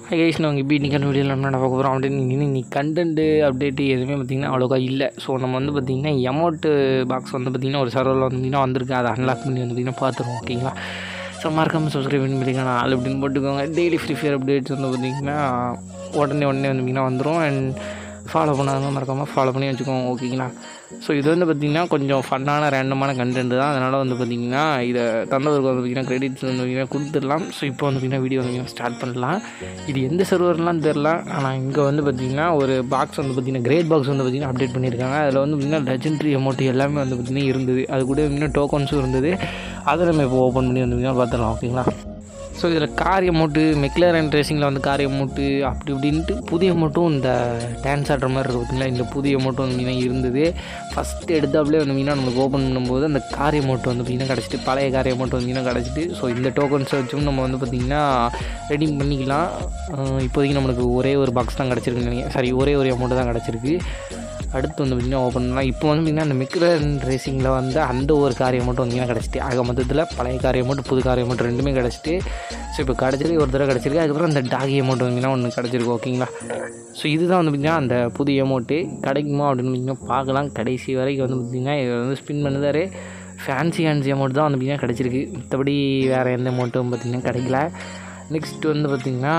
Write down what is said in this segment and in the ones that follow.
Guys நாங்கள் இப்போ இன்றைக்கான வீடியோவில் நம்ம என்ன பார்க்க போகிறோம் அப்படின்னு இன்னும் நீ கண்டென்ட்டு அப்டேட்டு எதுவுமே பார்த்திங்கன்னா அவ்வளோக்கா இல்லை ஸோ நம்ம வந்து பார்த்திங்கன்னா எமௌண்ட்டு பாக்ஸ் வந்து பார்த்திங்கன்னா ஒரு சர்வரில் வந்து பார்த்திங்கன்னா வந்திருக்கு அதை அன்லாக் பண்ணி வந்து பார்த்திங்கன்னா பார்த்துருவோம் ஓகேங்களா ஸோ மறக்காமல் சப்ஸ்கிரைப் பண்ணி பார்த்திங்கன்னா ஆள் அப்படின்னு போட்டுக்கோங்க டெய்லி ஃப்ரீ ஃபயர் அப்டேட்ஸ் வந்து பார்த்திங்கன்னா உடனே உடனே வந்து பார்த்திங்கன்னா வந்துடும் அண்ட் ஃபாலோ பண்ணாதவங்க மறக்காமல் ஃபாலோ பண்ணி வச்சுக்கோங்க ஓகேங்களா ஸோ இது வந்து பார்த்திங்கன்னா கொஞ்சம் ஃபன்னான ரேண்டமான கண்டென்ட் தான் அதனால் வந்து பார்த்திங்கன்னா இதை தந்தவருக்கு வந்து பார்த்திங்கன்னா கிரெடிட்ஸ் வந்து பார்த்திங்கன்னா கொடுத்துடலாம் ஸோ இப்போ வந்து பார்த்திங்கன்னா வீடியோ வந்து ஸ்டார்ட் பண்ணலாம் இது எந்த சர்வர்லாம் தெரில ஆனால் இங்கே வந்து பார்த்திங்கன்னா ஒரு பாக்ஸ் வந்து பார்த்திங்கன்னா கிரேட் பாக்ஸ் வந்து பார்த்திங்கன்னா அப்டேட் பண்ணியிருக்காங்க அதில் வந்து பார்த்திங்கன்னா லெஜெண்ட்ரி அமௌண்ட் எல்லாமே வந்து பார்த்திங்கன்னா இருந்தது அது கூட இன்னும் டோக்கன்ஸும் இருந்தது அதை நம்ம இப்போ ஓப்பன் பண்ணி வந்து பார்த்திங்கன்னா பார்த்துடலாம் ஓகேங்களா ஸோ இதில் கார் அமௌண்ட்டு மெக்லரன் ரேசிங்கில் வந்து கார் அமௌண்ட்டு அப்படி இப்படின்ட்டு புதிய அமௌண்ட்டும் இந்த டான்ஸ் ஆடுற மாதிரி இருக்கு பார்த்தீங்களா இந்த புதிய அமௌண்ட்டும் வந்து மீனாக இருந்தது ஃபஸ்ட்டு எடுத்தாப்புலேயே வந்து மீனாக நம்மளுக்கு ஓப்பன் பண்ணும்போது அந்த கார் அமௌண்ட் வந்து பார்த்திங்கன்னா கிடச்சிட்டு பழைய கார் அமௌண்ட் வந்து மீனாக கிடச்சிட்டு ஸோ இந்த டோக்கன்ஸை வச்சும் நம்ம வந்து பார்த்திங்கன்னா ரெடீம் பண்ணிக்கலாம் அஹ் இப்போதைக்கு நம்மளுக்கு ஒரே ஒரு பாக்ஸ் தான் கிடச்சிருக்குன்னு நினைக்கிறேன் சாரி ஒரே ஒரு அமௌண்ட்டு தான் கிடச்சிருக்கு அடுத்து வந்து பார்த்திங்கன்னா ஓப்பன் பண்ணலாம் இப்போ வந்து பார்த்திங்கன்னா அந்த மெக்லரன் ரேசிங்கில் வந்து அந்த ஒரு காரியம் மட்டும் வந்தீங்கன்னா கிடச்சிட்டு ஆக மொத்தத்தில் பழைய காரியம் மட்டும் புது காரியம் மட்டும் ரெண்டுமே கிடச்சிட்டு ஸோ இப்போ கிடச்சிருக்கு ஒரு தடவை கிடச்சிருக்கு அதுக்கப்புறம் அந்த டாகி அமௌண்ட் வந்தீங்கன்னா ஒன்று கிடச்சிருக்கு ஓகேங்களா ஸோ இதுதான் வந்து பார்த்திங்கன்னா அந்த புது அமௌண்ட்டு கிடைக்குமா அப்படின்னு பார்த்திங்கன்னா பார்க்கலாம் கடைசி வரைக்கும் வந்து பார்த்திங்கன்னா இதை வந்து ஸ்பின் பண்ணுதாரு ஃபேன்சி ஃபேன்சி அமௌண்ட் தான் வந்து பார்த்திங்கன்னா கிடச்சிருக்கு மற்றபடி வேறு எந்த அமௌண்ட்டும் பார்த்திங்கன்னா கிடைக்கல நெக்ஸ்ட் வந்து பார்த்திங்கன்னா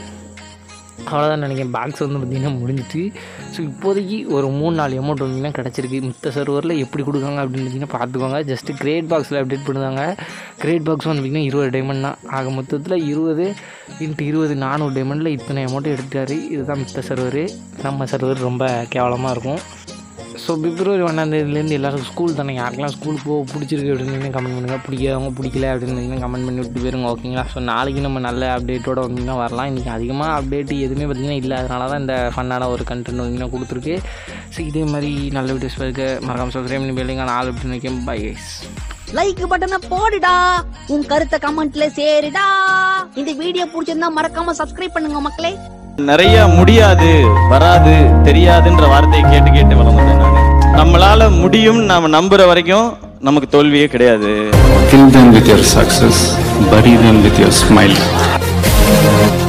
அவ்வளோதான் நினைக்கிறேன் பாக்ஸ் வந்து பார்த்திங்கன்னா முடிஞ்சிட்டு ஸோ இப்போதைக்கு ஒரு மூணு நாலு அமௌண்ட் வந்தீங்கன்னா கிடச்சிருக்கு மித்த சர்வரில் எப்படி கொடுக்காங்க அப்படின்னு பார்த்தீங்கன்னா பார்த்துக்கோங்க ஜஸ்ட்டு கிரேட் பாக்ஸில் அப்டேட் பண்ணுவாங்க கிரேட் பாக்ஸ் வந்து பார்த்திங்கன்னா இருபது டைமண்ட் தான் ஆக மொத்தத்தில் இருபது இன்ட்டு இருபது நானூறு டைமண்டில் இத்தனை அமௌண்ட்டு எடுத்துட்டாரு இதுதான் மித்த சர்வரு நம்ம சர்வர் ரொம்ப கேவலமாக இருக்கும் ஸோ பிப்ரவரி ஒன்றாந்தேதிலேருந்து எல்லாருக்கும் ஸ்கூல் தானே யாருக்கெல்லாம் ஸ்கூலுக்கு போக பிடிச்சிருக்கு அப்படின்னு கமெண்ட் பண்ணுங்கள் பிடிக்காதவங்க பிடிக்கல அப்படின்னு கமெண்ட் பண்ணி விட்டு போயிருங்க ஓகேங்களா ஸோ நாளைக்கு நம்ம நல்ல அப்டேட்டோட வந்தீங்கன்னா வரலாம் இன்றைக்கி அதிகமாக அப்டேட் எதுவுமே பார்த்திங்கன்னா இல்லை அதனால தான் இந்த ஃபன்னான ஒரு கண்டென்ட் வந்தீங்கன்னா கொடுத்துருக்கு ஸோ இதே மாதிரி நல்ல வீடியோஸ் இருக்க மறக்காம சப்ஸ்கிரைப் பண்ணி போயிருங்க நாலு அப்படின்னு வைக்கும் பை கைஸ் லைக் பட்டனை போடுடா உன் கருத்தை கமெண்ட்ல சேருடா இந்த வீடியோ பிடிச்சிருந்தா மறக்காம சப்ஸ்கிரைப் பண்ணுங்க மக்களே நிறைய முடியாது வராது தெரியாதுன்ற வார்த்தையை கேட்டு கேட்டு வளர்ந்துட்டேன் நான் நம்மளால முடியும் நாம நம்புற வரைக்கும் நமக்கு தோல்வியே கிடையாது Kill them with your success, bury them with your smile.